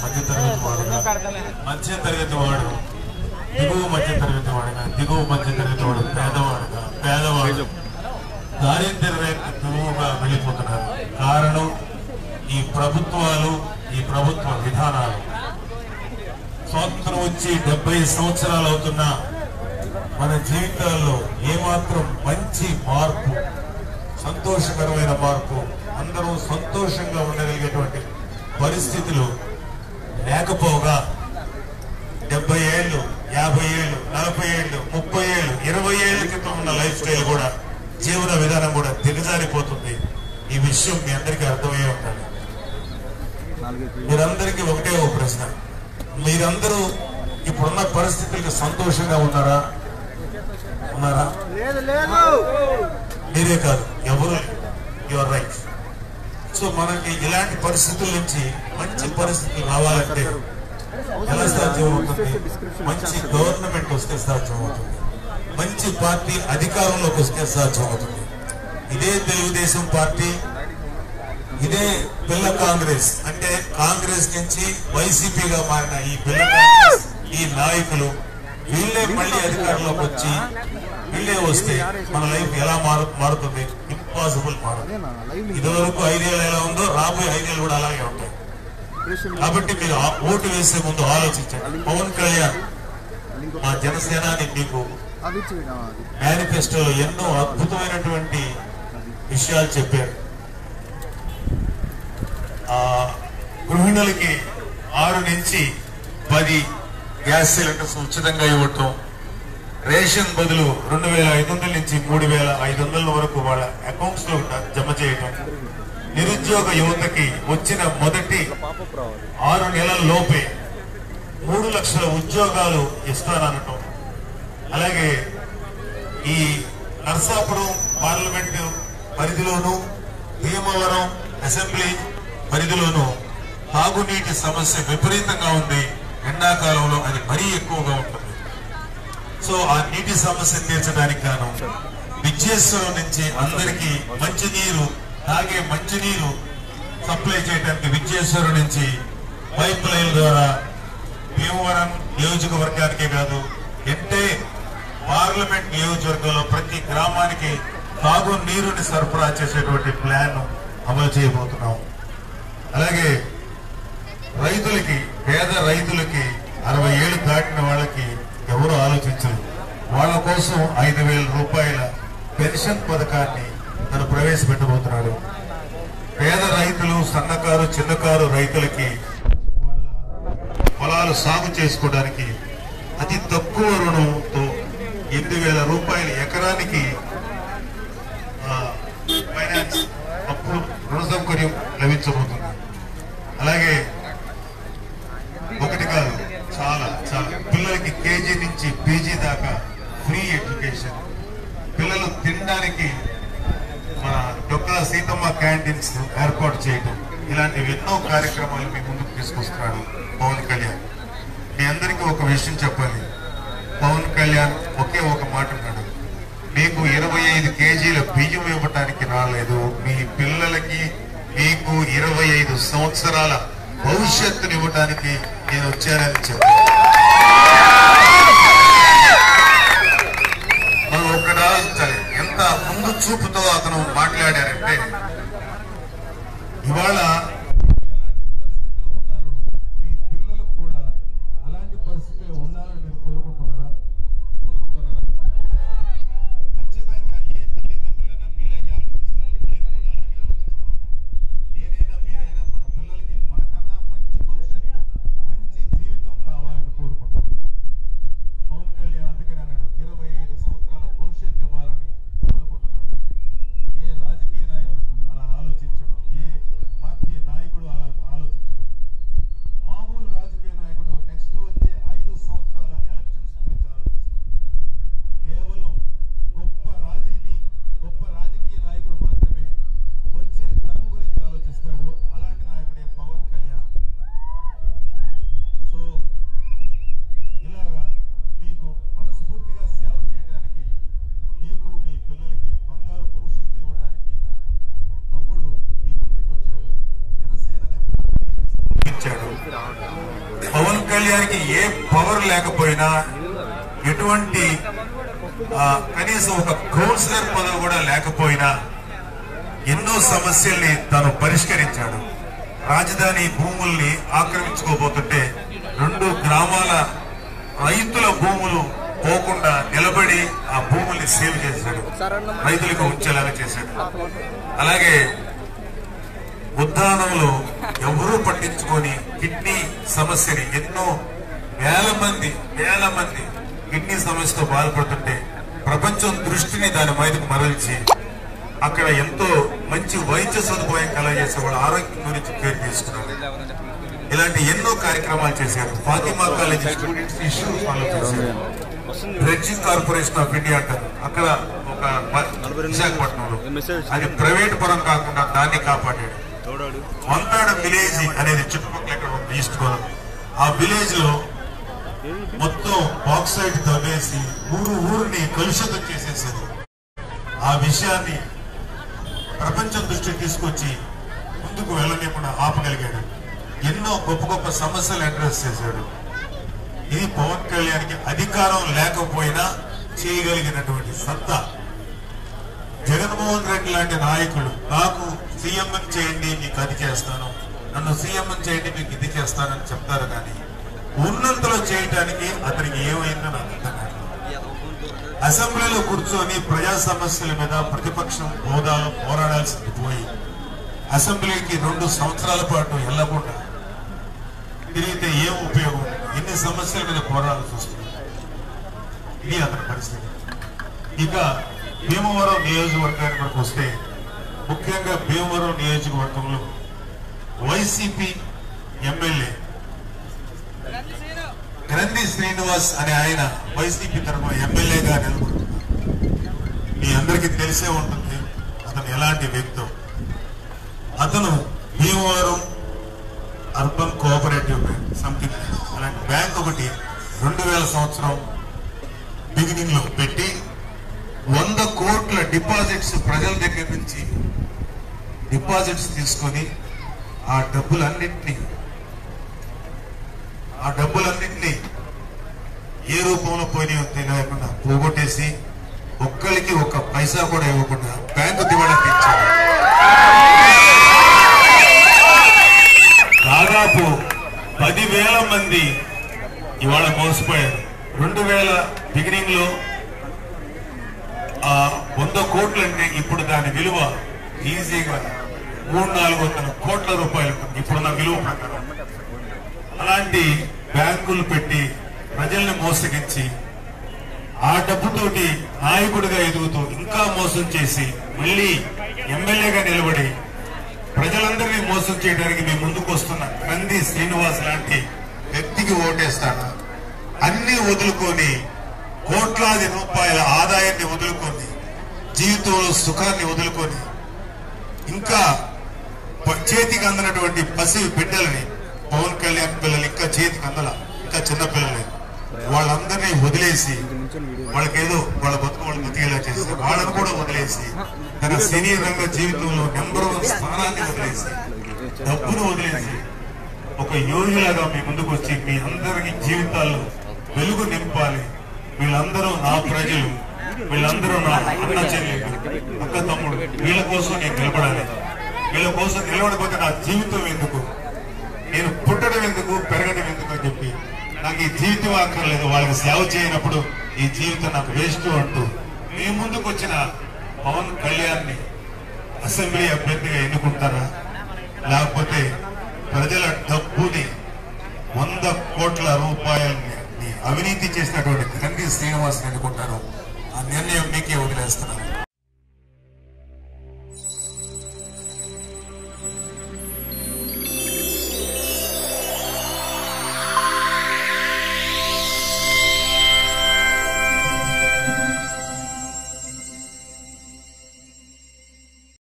మధ్య తరగతి వాడుగా మధ్య తరగతి వాడు దిగువ మధ్య తరగతి వాడుగా దిగువ మధ్య తరగతి వాడు పేదవాడుగా పేదవాడు దారిద్ర్య రేఖ దిగువగా వెళ్ళిపోతున్నారు కారణం ఈ ప్రభుత్వాలు ఈ ప్రభుత్వ విధానాలు స్వాతంత్రం వచ్చి డెబ్బై సంవత్సరాలు అవుతున్నా మన జీవితాల్లో ఏమాత్రం మంచి మార్పు సంతోషకరమైన మార్పు అందరూ సంతోషంగా ఉండగలిగేటువంటి పరిస్థితులు లేకపోగా డెబ్బై ఏళ్ళు యాభై ఏళ్ళు నలభై ఏళ్ళు ముప్పై ఏళ్ళు ఇరవై ఏళ్ళ క్రితం ఉన్న లైఫ్ స్టైల్ కూడా జీవన విధానం కూడా దిగజారిపోతుంది ఈ విషయం మీ అందరికీ అర్థమయ్యే ఉండాలి మీరందరికీ ఒకటే ఒక ప్రశ్న మీరందరూ ఇప్పుడున్న పరిస్థితులకు సంతోషంగా ఉన్నారా ఉన్నారా లేదు లేదు మీరే కాదు ఎవరు యువర్ రైట్ సో మనకి ఇలాంటి పరిస్థితుల నుంచి మంచి పరిస్థితులు రావాలంటే ఎలా సాధ్యం అవుతుంది మంచి గవర్నమెంట్ వస్తే సాధ్యం అవుతుంది మంచి పార్టీ అధికారంలోకి వస్తే సాధ్యం అవుతుంది ఇదే తెలుగుదేశం పార్టీ ఇదే పిల్ల కాంగ్రెస్ అంటే కాంగ్రెస్ నుంచి వైసీపీగా మారిన ఈ పిల్ల కాంగ్రెస్ ఈ నాయకులు వీళ్ళే మళ్ళీ అధికారంలోకి వచ్చి వీళ్ళే వస్తే మన లైఫ్ ఎలా మారు మారుతుంది ఇంపాసిబుల్ మారుతుంది అదేనా లైవ్ ఇదివరకు ఐదేళ్ళు ఎలా ఉందో రాబోయే ఐదేళ్ళు కూడా అలాగే ఉంటాయి కాబట్టి మీరు ఆ ఓటు వేసే ముందు ఆలోచించండి పవన్ కళ్యాణ్ మా జనసేనాని మీకు అది ఇచ్చి ఆ, అది మేనిఫెస్టోలో ఎన్నో అద్భుతమైనటువంటి విషయాలు చెప్పారు ఆ గృహిణులకి ఆరు నుంచి పది గ్యాస్ సిలిండర్స్ ఉచితంగా ఇవ్వటం రేషన్ బదులు రెండు వేల ఐదు వందల నుంచి మూడు వేల ఐదు వందల వరకు వాళ్ళ అకౌంట్స్ లో జమ చేయటం నిరుద్యోగ యువతకి వచ్చిన మొదటి పాపప్ రావాలి ఆరు నెలల లోపే మూడు లక్షల ఉద్యోగాలు ఇస్తాననటం అలాగే ఈ నర్సాపురం పార్లమెంటు పరిధిలోను భీమవరం అసెంబ్లీ పరిధిలోను తాగునీటి సమస్య విపరీతంగా ఉంది ఎండాకాలంలో అది మరీ ఎక్కువగా ఉంటుంది సో ఆ నీటి సమస్య తీర్చడానికి గాను విద్యేశ్వరం నుంచి అందరికీ మంచినీరు తాగే మంచినీరు సప్లై చేయడానికి విద్యేశ్వరం నుంచి పైప్ లైన్ ద్వారా భీమవరం నియోజకవర్గానికే కాదు అంటే పార్లమెంట్ నియోజకవర్గంలో ప్రతి గ్రామానికి తాగు నీరుని సరఫరా చేసేటువంటి ప్లాన్ అమలు చేయబోతున్నాం అలాగే రైతులకి పేద రైతులకి అరవై ఏళ్ళు దాటిన వాళ్ళకి ఎవరు ఆలోచించరు వాళ్ళ కోసం ఐదు వేల రూపాయల పెన్షన్ పథకాన్ని తను ప్రవేశపెట్టబోతున్నాడు పేద రైతులు సన్నకారు చిన్నకారు రైతులకి వాళ్ళ పొలాలు సాగు చేసుకోవడానికి అతి తక్కువ రుణంతో ఎనిమిది వేల రూపాయలు ఎకరానికి ఆ, ఫైనాన్స్ అప్పుడు రుణ సౌకర్యం లభించబోతుంది అలాగే ఒకటి కాదు చాలా చాలా పిల్లలకి కేజీ నుంచి పీజీ దాకా ఫ్రీ ఎడ్యుకేషన్ పిల్లలు తినడానికి మన డొక్కల సీతమ్మ క్యాంటీన్స్ ఏర్పాటు చేయడం ఇలాంటివి ఎన్నో కార్యక్రమాలు మీ ముందుకు తీసుకొస్తున్నాడు పవన్ కళ్యాణ్ మీ అందరికీ ఒక విషయం చెప్పాలి పవన్ కళ్యాణ్ ఒకే ఒక మాట ఉన్నాడు మీకు ఇరవై ఐదు కేజీల బియ్యం ఇవ్వటానికి రాలేదు మీ పిల్లలకి మీకు ఇరవై ఐదు సంవత్సరాల భవిష్యత్తుని ఇవ్వటానికి నేను వచ్చానని చెప్పాను మనం ఒకటి ఆలోచించాలి ఎంత ముందు చూపుతో అతను మాట్లాడారంటే ఇవాళ మీ పిల్లలు కూడా అలాంటి పరిస్థితిలో ఉండాలని మీరు కోరుకుంటున్నారా కోరుకుంటున్నారా ఖచ్చితంగా ఏ తల్లిదండ్రులైనా మీలాగే ఆలోచిస్తారు నేను కూడా అలాగే ఆలోచిస్తాను నేనైనా మీరైనా మన పిల్లలకి మనకన్నా మంచి భవిష్యత్తు మంచి జీవితం కావాలని కోరుకుంటాం పవన్ కళ్యాణ్ అందుకని అన్నాడు ఇరవై ఐదు సంవత్సరాల భవిష్యత్తు ఇవ్వాలని కోరుకుంటున్నాడు ఏ రాజకీయ నాయకుడు అలా ఆలోచించడం ఏ పార్టీ నాయకుడు కళ్యాణ్కి ఏ పవర్ లేకపోయినా ఎటువంటి ఆ, కనీసం ఒక కౌన్సిలర్ పదవి కూడా లేకపోయినా ఎన్నో సమస్యల్ని తాను పరిష్కరించాడు రాజధాని భూముల్ని ఆక్రమించుకోబోతుంటే రెండు గ్రామాల రైతుల భూములు పోకుండా నిలబడి ఆ భూముల్ని సేవ్ చేశాడు రైతులకు ఉంచేలాగా చేశాడు అలాగే ఉద్దానంలో ఎవరూ పట్టించుకొని కిడ్నీ సమస్యని ఎన్నో వేల మంది వేల మంది కిడ్నీ సమస్యతో బాధపడుతుంటే ప్రపంచం దృష్టిని దాని మీదకు మరల్చి అక్కడ ఎంతో మంచి వైద్య సదుపాయం కలగజేసే వాళ్ళ ఆరోగ్యం గురించి కేర్ తీసుకున్నాడు ఇలాంటి ఎన్నో కార్యక్రమాలు చేశారు Fatima college students issue follow చేశారు డ్రెడ్జింగ్ కార్పొరేషన్ ఆఫ్ ఇండియా అంటారు అక్కడ ఒక మ- విశాఖపట్నంలో అది ప్రైవేట్ పరం కాకుండా దాన్ని కాపాడాడు వంతాడ విలేజ్ అనేది చుట్టుపక్కల ఎక్కడ ఉంది ఈస్ట్ గోదావరి ఆ విలేజ్ లో మొత్తం బాక్సైడ్ తవ్వేసి ఊరు ఊరిని కలుషితం చేసేసారు ఆ విషయాన్ని ప్రపంచం దృష్టికి తీసుకొచ్చి ముందుకు వెళ్ళనివ్వకుండా ఆపగలిగాడు ఎన్నో గొప్ప గొప్ప సమస్యలు అడ్రస్ చేశాడు ఇది పవన్ కళ్యాణ్కి అధికారం లేకపోయినా చేయగలిగినటువంటి సత్తా జగన్మోహన్ రెడ్డి లాంటి నాయకుడు నాకు సీఎం చేయండి మీకు అది చేస్తాను నన్ను సీఎం చేయండి మీకు ఇది చేస్తానని చెప్తారు కానీ ఉన్నంతలో చేయటానికి అతనికి ఏమైందో నాకు అర్థం కాదు అసెంబ్లీలో కూర్చొని ప్రజా సమస్యల మీద ప్రతిపక్షం హోదాలో పోరాడాల్సింది పోయి అసెంబ్లీకి రెండు సంవత్సరాల పాటు వెళ్లకుండా తిరిగితే ఏం ఉపయోగం ఎన్ని సమస్యల మీద పోరాడాల్సి వస్తుంది ఇది అతని పరిస్థితి ఇక భీమవరం నియోజకవర్గానికి మనకు వస్తే ముఖ్యంగా భీమవరం నియోజకవర్గంలో వైసీపీ ఎమ్మెల్యే గ్రంథి శ్రీనివాస్ అనే ఆయన వైసీపీ తరఫున ఎమ్మెల్యేగా నిలబడుతున్నారు మీ అందరికీ తెలిసే ఉంటుంది అతను ఎలాంటి వ్యక్తో అతను Bhimavaram urban cooperative bank something అలాంటి బ్యాంక్ ఒకటి రెండు వేల సంవత్సరం బిగినింగ్ లో పెట్టి వంద కోట్ల డిపాజిట్స్ ప్రజల దగ్గర నుంచి డిపాజిట్స్ తీసుకొని ఆ డబ్బులన్నింటినీ ఆ డబ్బులన్నింటినీ ఏ రూపంలో పోయినాయో తెలియకుండా పోగొట్టేసి ఒక్కరికి ఒక్క పైసా కూడా ఇవ్వకుండా బ్యాంకు దివాళాకి ఇచ్చారు దాదాపు పదివేల మంది ఇవాళ మోసపోయారు రెండు వేల బిగినింగ్ లో ఆ వంద కోట్లు అంటే ఇప్పుడు దాని విలువ ఈజీగా మూడు నాలుగు వందల కోట్ల రూపాయలు ఇప్పుడున్న విలువ ప్రకారం అలాంటి బ్యాంకులు పెట్టి ప్రజల్ని మోసగించి ఆ డబ్బుతోటి నాయకుడిగా ఎదుగుతూ ఇంకా మోసం చేసి మళ్ళీ ఎమ్మెల్యేగా నిలబడి ప్రజలందరినీ మోసం చేయడానికి మేము ముందుకు వస్తున్న కంది శ్రీనివాస్ లాంటి వ్యక్తికి ఓటేస్తాను అన్ని వదులుకొని కోట్లాది రూపాయల ఆదాయాన్ని వదులుకొని జీవితంలో సుఖాన్ని వదులుకొని ఇంకా ప- చేతికి అందనటువంటి పసి బిడ్డలని పవన్ కళ్యాణ్ పిల్లలు ఇంకా చేతికి అందల ఇంకా చిన్న పిల్లలు వాళ్ళందరినీ వదిలేసి వాళ్ళకేదో వాళ్ళ బతుకు వాళ్ళు బతికేలా చేసి వాళ్ళని కూడా వదిలేసి తన సినీ రంగ జీవితంలో నెంబర్ వన్ స్థానాన్ని వదిలేసి డబ్బును వదిలేసి ఒక యోగిలాగా మీ ముందుకు వచ్చి మీ అందరికి జీవితాల్లో వెలుగు నింపాలి వీళ్ళందరూ నా ప్రజలు వీళ్ళందరూ నా అన్న చెల్లెలు అక్క తమ్ముడు వీళ్ళ కోసం నేను నిలబడాలి వీళ్ళ కోసం నిలబడిపోతే నా జీవితం ఎందుకు నేను పుట్టడం ఎందుకు పెరగడం ఎందుకు అని చెప్పి నాకు ఈ జీవితం అక్కర్లేదు వాళ్ళకి సేవ చేయనప్పుడు ఈ జీవితం నాకు వేస్ట్ అంటూ మీ ముందుకు వచ్చిన పవన్ కళ్యాణ్ అసెంబ్లీ అభ్యర్థిగా ఎన్నుకుంటారా లేకపోతే ప్రజల డబ్బుని వంద కోట్ల రూపాయలని అవినీతి చేసినటువంటి గంధి శ్రీనివాస్ ఎన్నుకుంటారు ఆ నిర్ణయం మీకే వదిలేస్తున్నాను